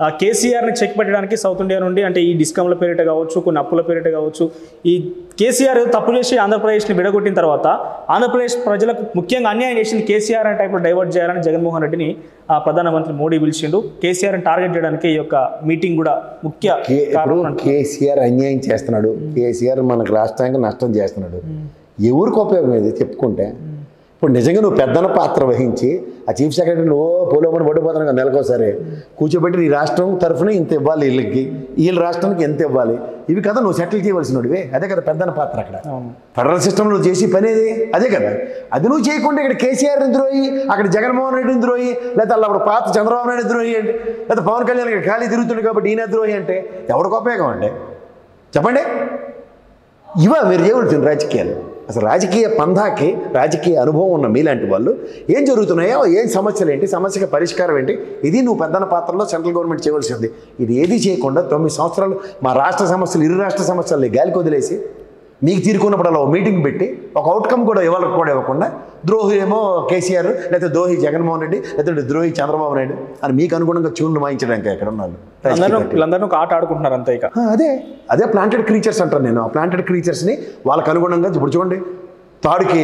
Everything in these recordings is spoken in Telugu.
ఆ, కేసీఆర్ని చెక్ పెట్టడానికి సౌత్ ఇండియా నుండి అంటే ఈ డిస్కమ్ల పేరిట కావచ్చు కొన్ని అప్పుల పేరిట కావచ్చు ఈ కేసీఆర్ ఏదో తప్పు చేసి ఆంధ్రప్రదేశ్ని విడగొట్టిన తర్వాత ఆంధ్రప్రదేశ్ ప్రజలకు ముఖ్యంగా అన్యాయం చేసింది కేసీఆర్ అనే టైప్లో డైవర్ట్ చేయాలని జగన్మోహన్ రెడ్డిని ఆ, ప్రధానమంత్రి మోడీ పిలిచిండు కేసీఆర్ని టార్గెట్ చేయడానికి ఈ యొక్క మీటింగ్ కూడా ముఖ్య కే- ఇప్పుడు కారణం అంటున్నారు. కేసీఆర్ అన్యాయం చేస్తున్నాడు కేసీఆర్ మనకు రాష్ట్రానికి నష్టం చేస్తున్నాడు ఎవరికి ఉపయోగం ఇది చెప్పుకుంటే ఇప్పుడు నిజంగా నువ్వు పెద్దన పాత్ర వహించి ఆ చీఫ్ సెక్రటరీ నువ్వు పోలోమని పడిపోతున్నావు కదా నెలకోసారి కూర్చోబెట్టి నీ రాష్ట్రం తరఫున ఇంత ఇవ్వాలి వీళ్ళకి వీళ్ళ రాష్ట్రానికి ఎంత ఇవ్వాలి ఇవి కదా నువ్వు సెటిల్ చేయవలసినవి అదే కదా పెద్దన పాత్ర అక్కడ అవును. ఫెడరల్ సిస్టంలో చేసి పని ఏది అదే కదా అది నువ్వు చేయకుండా ఇక్కడ కేసీఆర్ ద్రోహి అక్కడ జగన్మోహన్ రెడ్డిని ద్రోహి లేదా అలా అప్పుడు పాత చంద్రబాబు నాయుడు ద్రోహి అంటే లేదా పవన్ కళ్యాణ్ ఇక్కడ ఖాళీ తిరుగుతుంది కాబట్టి ఈయన ద్రోహి అంటే ఎవరికి ఉపయోగం అంటే చెప్పండి ఇవా మీరు చేయవలసిన రాజకీయాలు అసలు రాజకీయ పంధాకి రాజకీయ అనుభవం ఉన్న మీలాంటి వాళ్ళు ఏం జరుగుతున్నాయో ఏం సమస్యలు ఏంటి సమస్యకి పరిష్కారం ఏంటి ఇది నువ్వు పెద్దన పాత్రలో సెంట్రల్ గవర్నమెంట్ చేయవలసింది ఇది ఏది చేయకుండా తొమ్మిది సంవత్సరాలు మా రాష్ట్ర సమస్యలు ఇరు రాష్ట్ర సమస్యల్ని గాలికి వదిలేసి మీకు తీరుకున్నప్పుడు అలా మీటింగ్ పెట్టి ఒక అవుట్కమ్ కూడా ఇవ్వాలి కూడా ఇవ్వకుండా ద్రోహి ఏమో కేసీఆర్ లేకపోతే ద్రోహి జగన్మోహన్ రెడ్డి లేకపోతే ద్రోహి చంద్రబాబు నాయుడు అని మీకు అనుగుణంగా ట్యూన్లు వాయించడానికి ఎక్కడ ఉన్నారు అందరూ వీళ్ళందరూ ఒక ఆట ఆడుకుంటున్నారు అంతే ఇక ఆ, అదే అదే ప్లాంటెడ్ క్రీచర్స్ అంటాను నేను ఆ ప్లాంటెడ్ క్రీచర్స్ని వాళ్ళకి అనుగుణంగా ఇప్పుడు చూడండి తాడుకి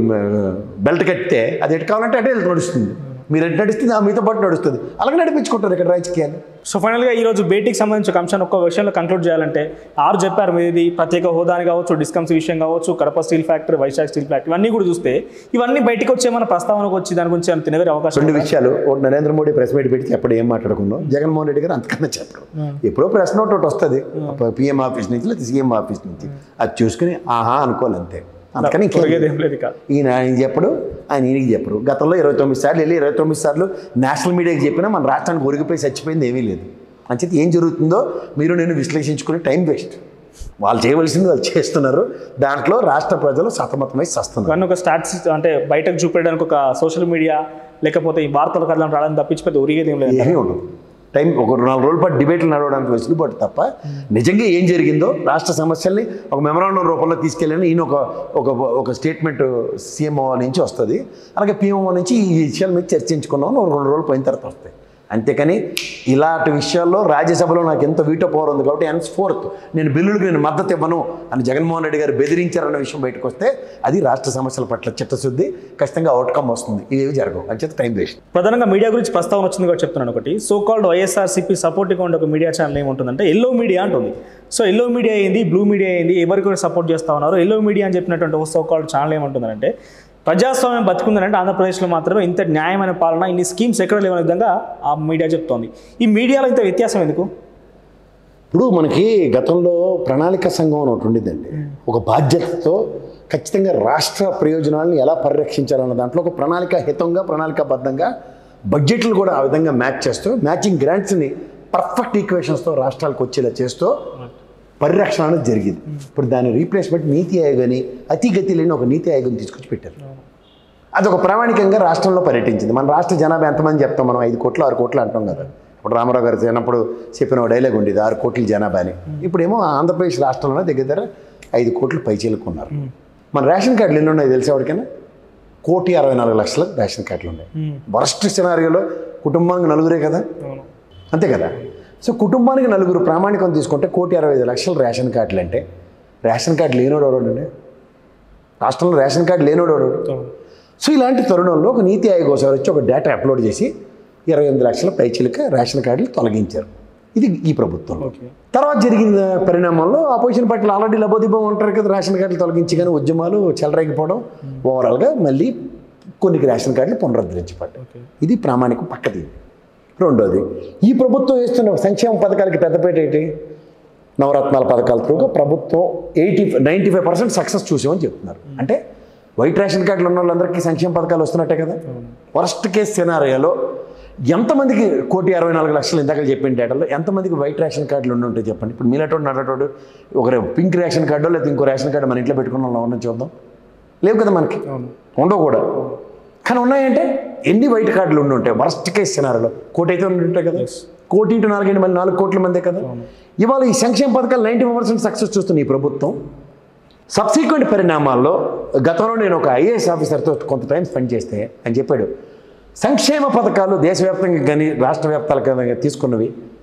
బెల్ట్ కట్టితే అది ఎటు కావాలంటే అటే నడుస్తుంది మీరు ఎటు నడుస్తుంది ఆ మీతో పాటు నడుస్తుంది అలాగే నడిపించుకుంటారు ఇక్కడ రాజకీయాలు సో ఫైనల్గా ఈ రోజు భేటీకి సంబంధించిన ఒక అంశాన్ని ఒక్క విషయంలో కంక్లూడ్ చేయాలంటే ఆరు చెప్పారు మీది ప్రత్యేక హోదాని కావచ్చు డిస్కమ్స్ విషయం కావచ్చు Kadapa steel factory Visakha steel factory ఇవన్నీ కూడా చూస్తే ఇవన్నీ బయటికి వచ్చే మన ప్రస్తావనకు వచ్చి దాని గురించి ఏమైనా తినవేరే అవకాశం రెండు విషయాలు ఒకటి నరేంద్ర మోడీ ప్రెస్ మీట్ పెట్టి చెప్పడం ఏం మాట్లాడుకున్నాం జగన్మోహన్ రెడ్డి గారు అంతకన్నా చెప్పడం ఎప్పుడో ప్రెస్ నోట్ ఒకటి వస్తుంది పిఎం ఆఫీస్ నుంచి లేదా సీఎం ఆఫీస్ నుంచి అది చూసుకుని ఆహా అనుకోవాలి అంతే అందుకని ఇంకేం కొరిగేది ఏం లేదు ఇక ఈయన ఆయన చెప్పడు ఆయన ఈయనకి చెప్పరు గతంలో ఇరవై తొమ్మిది సార్లు వెళ్ళి ఇరవై తొమ్మిది సార్లు నేషనల్ మీడియాకి చెప్పినా మన రాష్ట్రానికి ఒరిగిపోయి చచ్చిపోయింది ఏమీ లేదు అంచేది ఏం జరుగుతుందో మీరు నేను విశ్లేషించుకునే టైం వేస్ట్ వాళ్ళు చేయవలసింది వాళ్ళు చేస్తున్నారు దాంట్లో రాష్ట్ర ప్రజలు సతమతమై సస్తున్నారు కానీ ఒక స్టాట్స్ అంటే బయటకు చూపించడానికి ఒక సోషల్ మీడియా లేకపోతే ఈ వార్తల కథలను రావడానికి తప్పించి పెద్ద ఉరిగేది ఏం లేదు ఏమీ ఉండదు టైం ఒక నాలుగు రోజుల పాటు డిబేట్లు నడవడానికి వెసులుబాటు తప్ప నిజంగా ఏం జరిగిందో రాష్ట్ర సమస్యల్ని ఒక మెమరాండం రూపంలో తీసుకెళ్ళని ఈయన ఒక ఒక ఒక స్టేట్మెంట్ సీఎంఓ నుంచి వస్తుంది అలాగే పిఎంఓ నుంచి ఈ విషయాల మీద చర్చించుకున్నాం ఒక రెండు రోజులు పోయిన తర్వాత వస్తాయి అంతేకాని ఇలాంటి విషయాల్లో రాజ్యసభలో నాకు ఎంత వీటో పవర్ ఉంది కాబట్టి ఎన్స్ ఫోర్త్ నేను బిల్లులకు నేను మద్దతు ఇవ్వను అని జగన్మోహన్ రెడ్డి గారు బెదిరించారన్న విషయం బయటకు వస్తే అది రాష్ట్ర సమస్యల పట్ల చిత్తశుద్ధి ఖచ్చితంగా అవుట్కమ్ వస్తుంది ఇవేవి జరగవు అంచేత టైం వేస్ట్ ప్రధానంగా మీడియా గురించి ప్రస్తావన వచ్చింది కూడా చెప్తున్నాను ఒకటి సో కాల్డ్ వైఎస్ఆర్సీపీ సపోర్టింగ్ ఉండే ఒక మీడియా ఛానల్ ఏముంటుందంటే ఎల్లో మీడియా అంటుంది సో ఎల్లో మీడియా ఏంది బ్లూ మీడియా ఏంది ఎవరికి కూడా సపోర్ట్ చేస్తా ఉన్నారు ఎల్లో మీడియా అని చెప్పినటువంటి ఒక సో కాల్డ్ ఛానల్ ఏమంటుందంటే ప్రజాస్వామ్యం బతుకుందంటే ఆంధ్రప్రదేశ్లో మాత్రమే ఇంత న్యాయమైన పాలన ఇన్ని స్కీమ్స్ ఎక్కడ లేవనే విధంగా ఆ మీడియా చెప్తోంది ఈ మీడియాలో ఇంత వ్యత్యాసం ఎందుకు ఇప్పుడు మనకి గతంలో ప్రణాళిక సంఘం అని ఒకటి ఉండిందండి ఒక బాధ్యతతో ఖచ్చితంగా రాష్ట్ర ప్రయోజనాలను ఎలా పరిరక్షించాలన్న దాంట్లో ఒక ప్రణాళిక హితంగా ప్రణాళికాబద్ధంగా బడ్జెట్లు కూడా ఆ విధంగా మ్యాచ్ చేస్తూ మ్యాచింగ్ గ్రాంట్స్ని పర్ఫెక్ట్ ఈక్వేషన్స్తో రాష్ట్రాలకు వచ్చేలా చేస్తూ పరిరక్షణ అనేది జరిగింది ఇప్పుడు దాని రీప్లేస్మెంట్ నీతి ఆయోగ్ అని అతిగతి లేని ఒక నీతి ఆయోగం తీసుకొచ్చి పెట్టారు అదొక ప్రామాణికంగా రాష్ట్రంలో పర్యటించింది మన రాష్ట్ర జనాభా ఎంతమంది చెప్తాం మనం ఐదు కోట్లు ఆరు కోట్లు అంటాం కదా ఇప్పుడు రామారావు గారు చిన్నప్పుడు చెప్పిన ఒక డైలాగ్ ఉండేది ఆరు కోట్ల జనాభా అని ఇప్పుడేమో ఆంధ్రప్రదేశ్ రాష్ట్రంలో దగ్గర దగ్గర ఐదు కోట్లు పైచీలుకున్నారు మన రేషన్ కార్డులు ఎన్ని ఉన్నాయి తెలిసే ఎవరికైనా కోటి అరవై నాలుగు లక్షల రేషన్ కార్డులు ఉన్నాయి వరస్ట్ సినారియోలో కుటుంబానికి నలుగురే కదా అవును అంతే కదా సో కుటుంబానికి నలుగురు ప్రామాణికం తీసుకుంటే కోటి అరవై ఐదు లక్షల రేషన్ కార్డులు అంటే రేషన్ కార్డు లేనోడు ఎవడండి రాష్ట్రంలో రేషన్ కార్డు లేనోడు ఎవడు సో ఇలాంటి తరుణంలో ఒక నీతి ఆయోగ్ ఒకసారి వచ్చి ఒక డేటా అప్లోడ్ చేసి ఇరవై ఎనిమిది లక్షల పైచిలక రేషన్ కార్డులు తొలగించారు ఇది ఈ ప్రభుత్వంలో ఓకే తర్వాత జరిగిన పరిణామంలో ఆపోజిషన్ పార్టీలు ఆల్రెడీ లబోదిబం ఉంటారు కదా రేషన్ కార్డులు తొలగించి కానీ ఉద్యమాలు చెలరేగిపోవడం ఓవరాల్గా మళ్ళీ కొన్ని రేషన్ కార్డులు పునరుద్ధరించబడ్డాయి ఓకే ఇది ప్రామాణికం పక్కది రెండోది ఈ ప్రభుత్వం వేస్తున్న సంక్షేమ పథకాలకి పెద్దపేట ఏంటి నవరత్నాల పథకాల త్రూగా ప్రభుత్వం eighty ninety five percent success చూసామని చెప్తున్నారు అంటే వైట్ రేషన్ కార్డులు ఉన్న వాళ్ళందరికీ సంక్షేమ పథకాలు వస్తున్నట్టే కదా వరస్ట్ కేస్ సినారియాలో ఎంతమందికి కోటి అరవై నాలుగు లక్షలు ఇందాక చెప్పిన డేటాలో ఎంతమందికి వైట్ రేషన్ కార్డులు ఉండి ఉంటాయి చెప్పండి ఇప్పుడు మీలాటోడు నడటోడు ఒక పింక్ రేషన్ కార్డు లేదా ఇంకో రేషన్ కార్డు మన ఇంట్లో పెట్టుకున్న వాళ్ళం ఎవరిని చూద్దాం లేవు కదా మనకి అవును ఉండవు కూడా కానీ ఉన్నాయంటే ఎన్ని వైట్ కార్డులు ఉండి ఉంటాయి వరస్ట్ కేసు సినారిలో కోటి అయితే ఉండి ఉంటాయి కదా కోటి ఇంటూ నాలుగైదు మళ్ళీ నాలుగు కోట్ల మందే కదా ఇవాళ ఈ సంక్షేమ పథకాలు నైంటీ పర్సెంట్ సక్సెస్ చూస్తున్న ఈ ప్రభుత్వం సబ్సిక్వెంట్ పరిణామాల్లో గతంలో నేను ఒక ఐఏఎస్ ఆఫీసర్తో కొంత టైం స్పెండ్ చేస్తే అని చెప్పాడు సంక్షేమ పథకాలు దేశవ్యాప్తంగా కానీ రాష్ట్ర వ్యాప్తాలుగా తీసుకున్నవి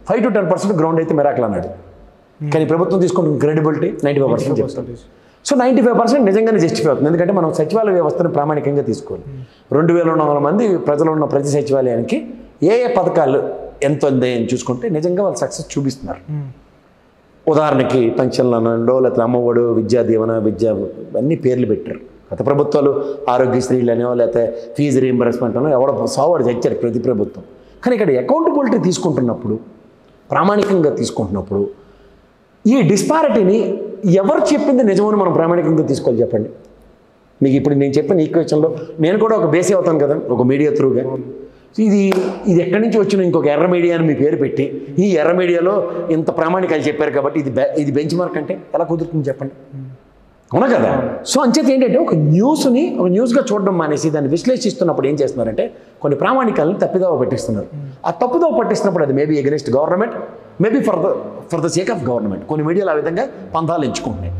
five to ten percent ground అయితే మెరాకల్ అన్నాడు కానీ ప్రభుత్వం తీసుకుంటున్న క్రెడిబిలిటీ నైంటీ ఫైవ్ పర్సెంట్ చెప్తాను సో నైంటీ ఫైవ్ పర్సెంట్ నిజంగానే జస్టిఫై అవుతుంది ఎందుకంటే మనం సచివాలయ వ్యవస్థను ప్రామాణికంగా తీసుకోవాలి రెండు వేల రెండు వందల మంది ప్రజలు ఉన్న ప్రతి సచివాలయానికి ఏ ఏ పథకాలు ఎంత ఉంది అని చూసుకుంటే నిజంగా వాళ్ళు సక్సెస్ చూపిస్తున్నారు ఉదాహరణకి పెన్షన్లు అనండో లేకపోతే అమ్మఒడు విద్యా దీవెన విద్యా అన్ని పేర్లు పెట్టారు గత ప్రభుత్వాలు ఆరోగ్యశ్రీలు అనో లేకపోతే ఫీజు రీంబర్స్మెంట్ అనో ఎవడో సావాడు చచ్చారు ప్రతి ప్రభుత్వం కానీ ఇక్కడ అకౌంటబిలిటీ తీసుకుంటున్నప్పుడు ప్రామాణికంగా తీసుకుంటున్నప్పుడు ఈ డిస్పారిటీని ఎవరు చెప్పింది నిజమని మనం ప్రామాణికంగా తీసుకోవాలి చెప్పండి మీకు ఇప్పుడు నేను చెప్పిన ఈక్వేషన్లో నేను కూడా ఒక బేసి అవుతాను కదా ఒక మీడియా త్రూగా ఇది ఇది ఎక్కడి నుంచి వచ్చిన ఇంకొక ఎర్ర మీడియా అని మీ పేరు పెట్టి ఈ ఎర్ర మీడియాలో ఇంత ప్రామాణికాలు చెప్పారు కాబట్టి ఇది బె- ఇది బెంచ్ మార్క్ అంటే ఎలా కుదురుతుంది చెప్పండి అవునా కదా సో అంచేత ఏంటంటే ఒక న్యూస్ని ఒక న్యూస్గా చూడడం మానేసి దాన్ని విశ్లేషిస్తున్నప్పుడు ఏం చేస్తున్నారంటే కొన్ని ప్రామాణికాలను తప్పిదోవ పట్టిస్తున్నారు ఆ తప్పుదోవ పట్టిస్తున్నప్పుడు అది maybe against government maybe for the for the sake of government కొన్ని మీడియాలు ఆ విధంగా పంథాలు ఎంచుకుంటున్నాయి